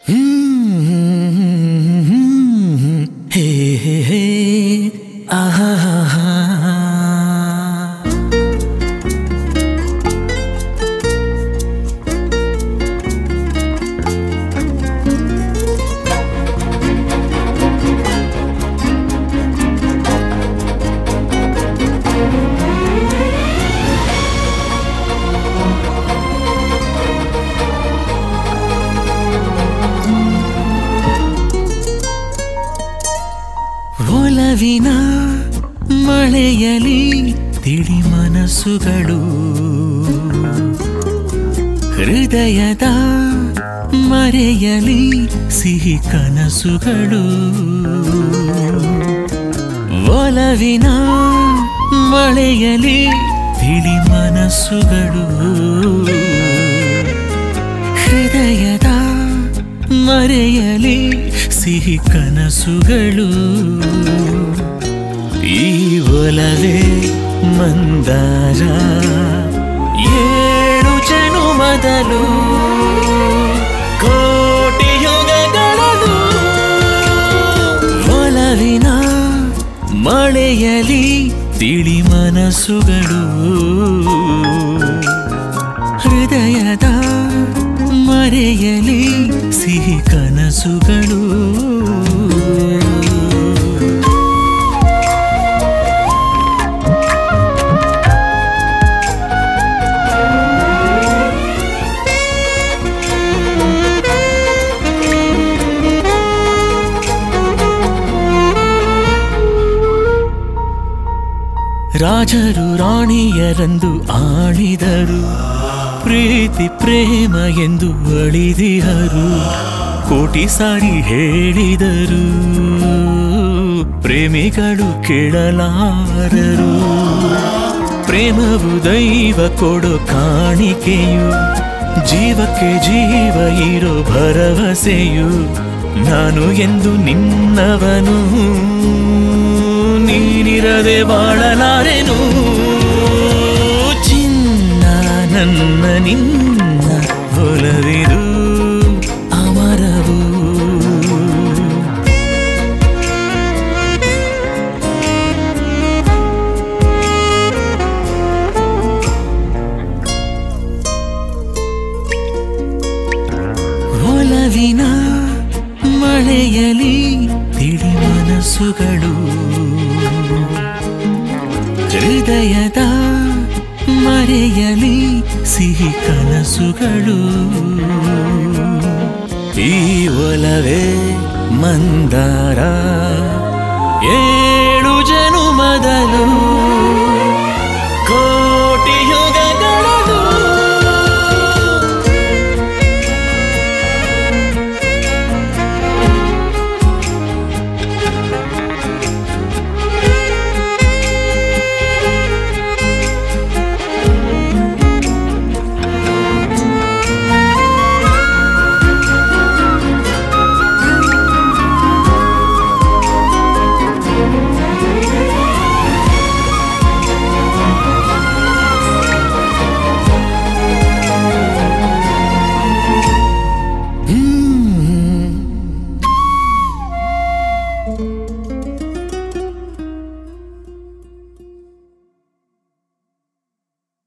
ಹೇ ಹೇ ಹೇ ಆಹಾ ಒಲವಿನ ಮಳೆಯಲಿ ತಿಳಿ ಮನಸ್ಸುಗಳು ಹೃದಯದ ಮರೆಯಲಿ ಸಿಹಿ ಕನಸುಗಳು ಒಲವಿನ ಮಳೆಯಲಿ ತಿಳಿ ಮನಸ್ಸುಗಳು ಹೃದಯದ ಮರೆಯಲಿ ಸಿಹಿ ಕನಸುಗಳು ಈ ಒಲವೇ ಮಂದಾರ ಏಳು ಜನುಮದಲು ಕೋಟಿ ಯುಗಗಳಲು ಒಲವಿನ ಮಳೆಯಲಿ ತಿಳಿ ಮನಸ್ಸುಗಳು ಹೃದಯದ ಮರೆಯಲಿ ಸಿಹಿ ಕನಸುಗಳು ರಾಜರು ರಾಣಿಯರಂದು ಆಳಿದರು ಪ್ರೀತಿ ಪ್ರೇಮ ಎಂದು ಅಳಿದಿಹರು ಕೋಟಿ ಸಾರಿ ಹೇಳಿದರು ಪ್ರೇಮಿಗಳು ಕೇಳಲಾರರು ಪ್ರೇಮವು ದೈವ ಕೊಡೋ ಕಾಣಿಕೆಯು ಜೀವಕ್ಕೆ ಜೀವ ಇರೋ ಭರವಸೆಯು ನಾನು ಎಂದು ನಿನ್ನವನು ನೀನಿರದೆ ಬಾಳಲಾರೆನು ಚಿನ್ನ ನನ್ನ ನಿನ್ನ ಒಲವಿದು ಅಮರವು ಒಲವಿನ ಮಳೆಯಲಿ ತಿಳಿ ಮನಸ್ಸುಗಳು ಹೃದಯದ ಮರೆಯಲಿ ಸಿಹಿ ಕನಸುಗಳು ಈ ಒಲವೇ ಮಂದಾರ ಏಳು ಜನುಮದಲು